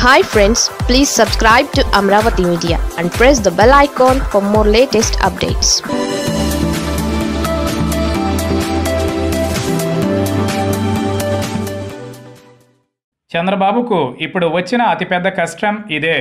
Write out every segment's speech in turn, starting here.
hi friends please subscribe to Amaravati media and press the bell icon for more latest updates చంద్రబాబుకు ఇప్పుడు వచ్చిన అతిపెద్ద కష్టం ఇదే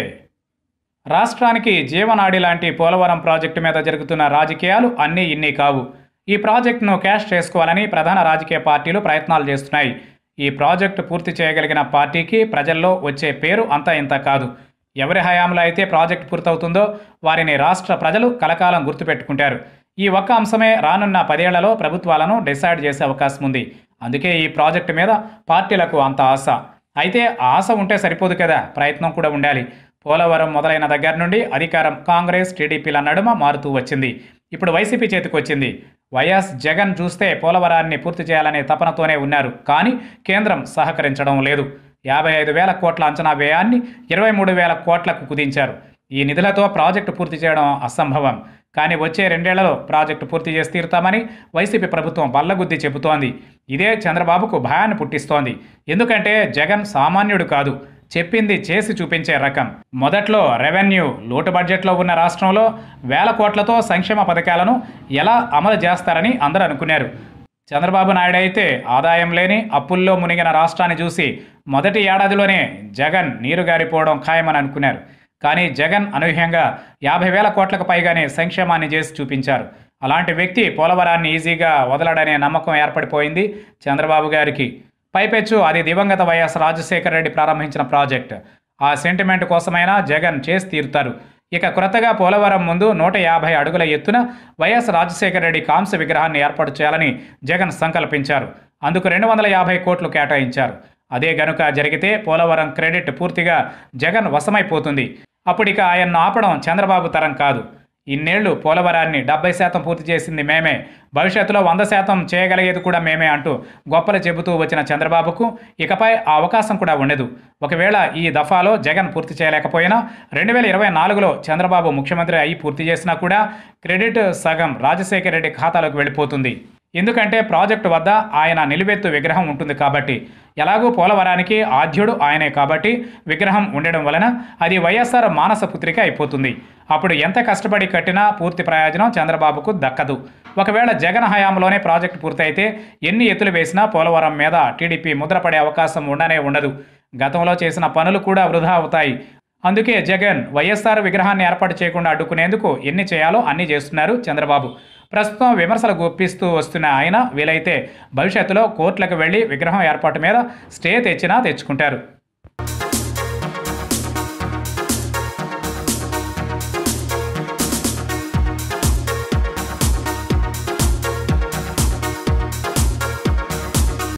రాష్ట్రానికి జీవనాడి లాంటి పోలవరం ప్రాజెక్టు మీద జరుగుతున్న రాజకీయాలు అన్నీ ఇన్ని కావు ఈ ప్రాజెక్టును క్యాష్ చేసుకోవాలని ప్రధాన రాజకీయ పార్టీలు ప్రయత్నాలు చేస్తున్నాయి ఈ ప్రాజెక్టు పూర్తి చేయగలిగిన పార్టీకి ప్రజల్లో వచ్చే పేరు అంతా ఇంత కాదు ఎవరి హయాంలో అయితే ప్రాజెక్టు పూర్తవుతుందో వారిని రాష్ట్ర ప్రజలు కలకాలం గుర్తుపెట్టుకుంటారు ఈ ఒక్క అంశమే రానున్న పదేళ్లలో ప్రభుత్వాలను డిసైడ్ చేసే అవకాశం ఉంది అందుకే ఈ ప్రాజెక్టు మీద పార్టీలకు అంత ఆశ అయితే ఆశ ఉంటే సరిపోదు కదా ప్రయత్నం కూడా ఉండాలి పోలవరం మొదలైన దగ్గర నుండి అధికారం కాంగ్రెస్ టీడీపీల నడుమ మారుతూ వచ్చింది ఇప్పుడు వైసీపీ చేతికి వచ్చింది వైఎస్ జగన్ చూస్తే పోలవరాన్ని పూర్తి చేయాలనే తపనతోనే ఉన్నారు కానీ కేంద్రం సహకరించడం లేదు యాభై ఐదు వేల కోట్ల అంచనా వ్యయాన్ని ఇరవై మూడు వేల కోట్లకు కుదించారు ఈ నిధులతో ప్రాజెక్టు పూర్తి చేయడం అసంభవం కానీ వచ్చే రెండేళ్లలో ప్రాజెక్టు పూర్తి చేసి తీరుతామని వైసీపీ ప్రభుత్వం బల్లగుద్ది చెబుతోంది ఇదే చంద్రబాబుకు భయాన్ని పుట్టిస్తోంది ఎందుకంటే జగన్ సామాన్యుడు కాదు చెప్పింది చేసి చూపించే రకం మొదట్లో రెవెన్యూ లోటు బడ్జెట్లో ఉన్న రాష్ట్రంలో వేల కోట్లతో సంక్షేమ పథకాలను ఎలా అమలు చేస్తారని అందరూ అనుకున్నారు చంద్రబాబు నాయుడు అయితే ఆదాయం లేని అప్పుల్లో మునిగిన రాష్ట్రాన్ని చూసి మొదటి ఏడాదిలోనే జగన్ నీరుగారిపోవడం ఖాయమని అనుకున్నారు కానీ జగన్ అనూహ్యంగా యాభై వేల కోట్లకు పైగానే సంక్షేమాన్ని చేసి చూపించారు అలాంటి వ్యక్తి పోలవరాన్ని ఈజీగా వదలడనే నమ్మకం ఏర్పడిపోయింది చంద్రబాబు గారికి పైపెచ్చు అది దివంగత వైఎస్ రాజశేఖర రెడ్డి ప్రారంభించిన ప్రాజెక్ట్ ఆ సెంటిమెంట్ కోసమైనా జగన్ చేసి తీరుతారు ఇక క్రొత్తగా పోలవరం ముందు నూట యాభై అడుగుల ఎత్తున వైఎస్ రాజశేఖర రెడ్డి కాంస్య విగ్రహాన్ని ఏర్పాటు చేయాలని జగన్ సంకల్పించారు అందుకు రెండు వందల యాభై కోట్లు కేటాయించారు అదే గనుక జరిగితే పోలవరం క్రెడిట్ పూర్తిగా జగన్ వశమైపోతుంది అప్పుడిక ఆయన్ను ఆపడం చంద్రబాబు తరం కాదు ఇన్నేళ్లు పోలవరాన్ని డెబ్బై శాతం పూర్తి చేసింది మేమే భవిష్యత్తులో వంద శాతం చేయగలిగేది కూడా మేమే అంటూ గొప్పలు చెబుతూ వచ్చిన చంద్రబాబుకు ఇకపై ఆ అవకాశం కూడా ఉండదు ఒకవేళ ఈ దఫాలో జగన్ పూర్తి చేయలేకపోయినా రెండు వేల ఇరవై నాలుగులో చంద్రబాబు ముఖ్యమంత్రి అయి పూర్తి చేసినా కూడా క్రెడిట్ సగం రాజశేఖర రెడ్డి ఖాతాలోకి వెళ్ళిపోతుంది ఎందుకంటే ప్రాజెక్టు వద్ద ఆయన నిలువెత్తు విగ్రహం ఉంటుంది కాబట్టి ఎలాగూ పోలవరానికి ఆద్యుడు ఆయనే కాబట్టి విగ్రహం ఉండడం వలన అది వైఎస్ఆర్ మానస పుత్రిక అయిపోతుంది అప్పుడు ఎంత కష్టపడి కట్టినా పూర్తి ప్రయోజనం చంద్రబాబుకు దక్కదు ఒకవేళ జగన్ హయాంలోనే ప్రాజెక్టు పూర్తయితే ఎన్ని ఎత్తులు వేసినా పోలవరం మీద టీడీపీ ముద్రపడే అవకాశం ఉండనే ఉండదు గతంలో చేసిన పనులు కూడా వృధా అవుతాయి అందుకే జగన్ వైఎస్ఆర్ విగ్రహాన్ని ఏర్పాటు చేయకుండా అడ్డుకునేందుకు ఎన్ని చేయాలో అన్ని చేస్తున్నారు చంద్రబాబు ప్రస్తుతం విమర్శలు గుప్పిస్తూ వస్తున్న ఆయన వీలైతే భవిష్యత్తులో కోర్టులకు వెళ్లి విగ్రహం ఏర్పాటు మీద స్టే తెచ్చినా తెచ్చుకుంటారు